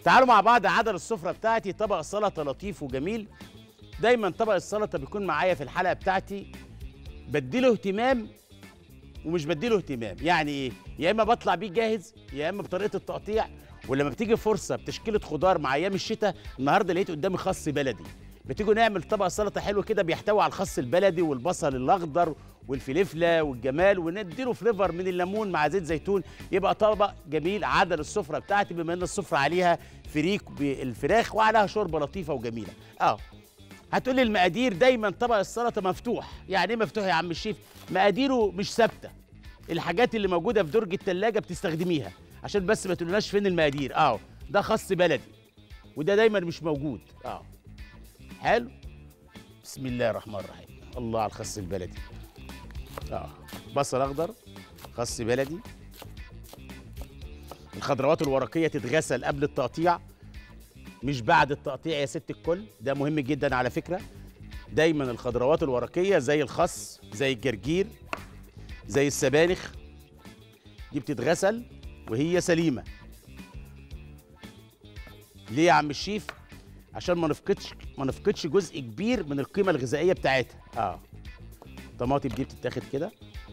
تعالوا مع بعض عدل السفره بتاعتي طبق سلطه لطيف وجميل دايما طبق السلطه بيكون معايا في الحلقه بتاعتي بديله اهتمام ومش بديله اهتمام يعني ايه يا اما بطلع بيه جاهز يا اما بطريقه التقطيع ولما بتيجي فرصه بتشكيله خضار مع ايام الشتاء النهارده لقيت قدامي خس بلدي بتيجوا نعمل طبق سلطه حلو كده بيحتوي على الخس البلدي والبصل الاخضر والفلفله والجمال ونديله فليفر من الليمون مع زيت زيتون يبقى طبق جميل عدل السفره بتاعتي بما ان السفره عليها فريك بالفراخ وعليها شوربه لطيفه وجميله اه هتقولي المقادير دايما طبق السلطه مفتوح يعني ايه مفتوح يا عم الشيف مقاديره مش ثابته الحاجات اللي موجوده في درج التلاجة بتستخدميها عشان بس ما تقولناش فين المقادير اه ده خس بلدي وده دايما مش موجود اه حلو بسم الله الرحمن الرحيم الله على الخس البلدي اه بصل اخضر خس بلدي الخضروات الورقيه تتغسل قبل التقطيع مش بعد التقطيع يا ست الكل ده مهم جدا على فكره دايما الخضروات الورقيه زي الخس زي الجرجير زي السبانخ دي بتتغسل وهي سليمه ليه يا عم الشيف عشان ما نفقدش ما نفقدش جزء كبير من القيمه الغذائيه بتاعتها اه الطماطم دي بتتاخد كده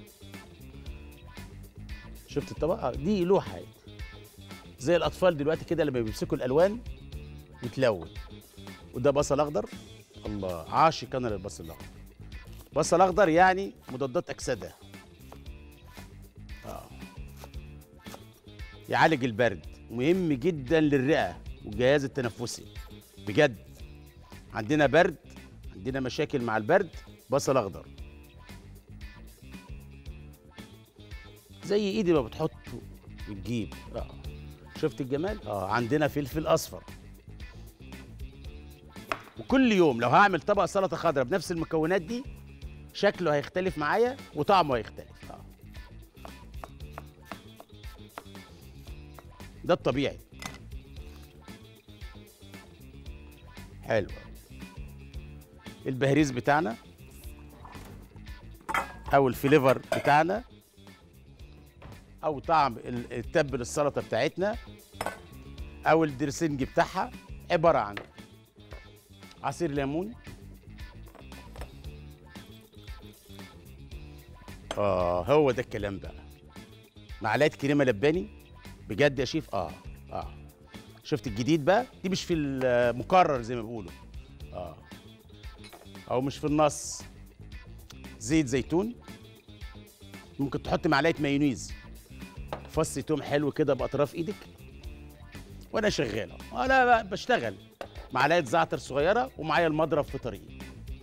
شفت الطبق آه دي لوحه اهي. زي الاطفال دلوقتي كده لما بيمسكوا الالوان وتلون وده بصل اخضر الله عاشق انا للبصل الاخضر بصل اخضر يعني مضادات اكسده اه يعالج البرد مهم جدا للرئه والجهاز التنفسي بجد عندنا برد عندنا مشاكل مع البرد بصل اخضر زي ايدي ما بتحط وتجيب اه شفت الجمال اه عندنا فلفل اصفر وكل يوم لو هعمل طبق سلطه خضراء بنفس المكونات دي شكله هيختلف معايا وطعمه هيختلف اه ده الطبيعي حلو البهريز بتاعنا او الفليفر بتاعنا او طعم ال- التبل السلطه بتاعتنا او الدرسنج بتاعها عباره عن عصير ليمون اه هو ده الكلام بقى معلقه كريمه لباني بجد يا شيف اه اه شفت الجديد بقى دي مش في المكرر زي ما بيقولوا اه او مش في النص زيت زيتون ممكن تحط معلقه مايونيز فص توم حلو كده باطراف ايدك وانا شغال أهو. انا بقى بشتغل معلقه زعتر صغيره ومعايا المضرب في طريقي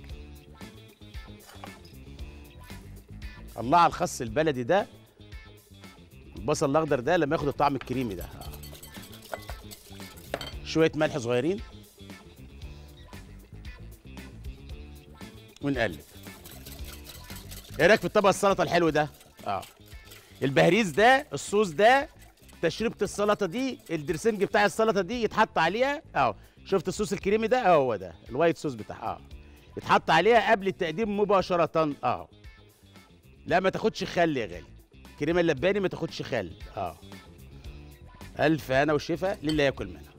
الله على الخس البلدي ده البصل الاخضر ده لما ياخد الطعم الكريمي ده آه. شويه ملح صغيرين ونقلب ايه رايك في الطبق السلطه الحلو ده اه البهريز ده الصوص ده تشريبه السلطه دي الدرسنج بتاع السلطه دي يتحط عليها اه شفت الصوص الكريمي ده اه هو ده الوايت صوص بتاعها اه يتحط عليها قبل التقديم مباشره اه لا ما تاخدش خل يا غالي كريمه اللباني ما تاخدش خل اه الف انا والشفا لله ياكل منها